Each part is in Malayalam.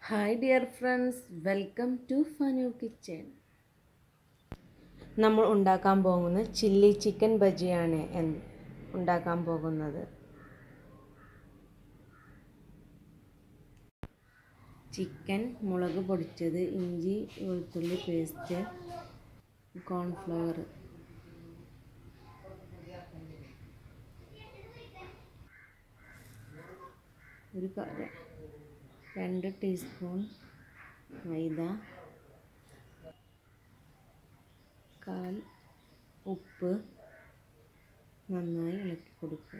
hi dear friends welcome to ഫനു കിച്ചൻ നമ്മൾ ഉണ്ടാക്കാൻ പോകുന്നത് ചില്ലി ചിക്കൻ ബജിയാണ് എന്ന് ഉണ്ടാക്കാൻ പോകുന്നത് ചിക്കൻ മുളക് പൊടിച്ചത് ഇഞ്ചി വെളുത്തുള്ളി പേസ്റ്റ് കോൺഫ്ലവർ ഒരു ക- രണ്ട് ടീസ്പൂൺ മൈദ കാൽ ഉപ്പ് നന്നായി ഇളക്കി കൊടുക്കുക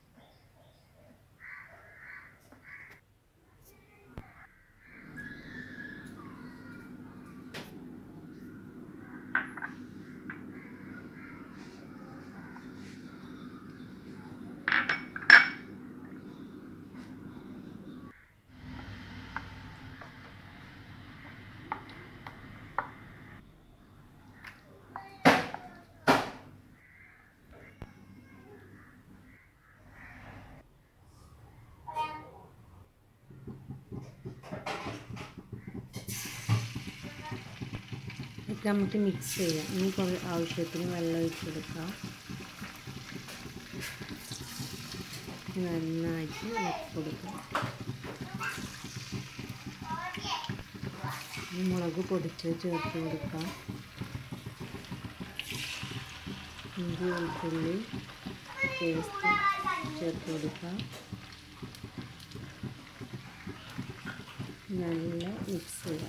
ഇതൊക്കെ നമുക്ക് മിക്സ് ചെയ്യാം ഇനി കുറേ ആവശ്യത്തിന് വെള്ളം ഒഴിച്ച് കൊടുക്കാം നന്നായിട്ട് ഇളക്കി കൊടുക്കാം ഇനി മുളക് പൊടിച്ച് ചേർത്ത് കൊടുക്കാം ഇഞ്ചി വെളുത്തുള്ളി പേസ്റ്റ് ചേർത്ത് കൊടുക്കാം നല്ല മിക്സ് ചെയ്യാം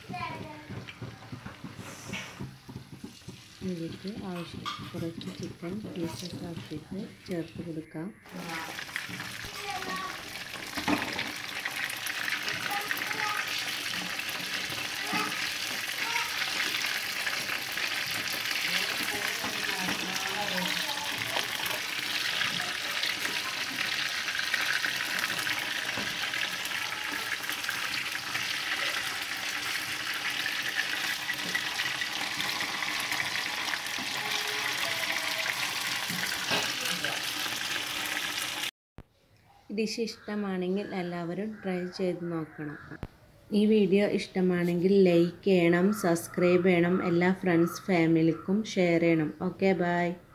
ഇതിലേക്ക് ആവശ്യം കുറച്ച് ചിക്കൻ പീസസ് ആക്കിയിട്ട് ചേർത്ത് കൊടുക്കാം ഡിഷ് ഇഷ്ടമാണെങ്കിൽ എല്ലാവരും ട്രൈ ചെയ്ത് നോക്കണം ഈ വീഡിയോ ഇഷ്ടമാണെങ്കിൽ ലൈക്ക് ചെയ്യണം സബ്സ്ക്രൈബ് ചെയ്യണം എല്ലാ ഫ്രണ്ട്സ് ഫാമിലിക്കും ഷെയർ ചെയ്യണം ഓക്കെ ബൈ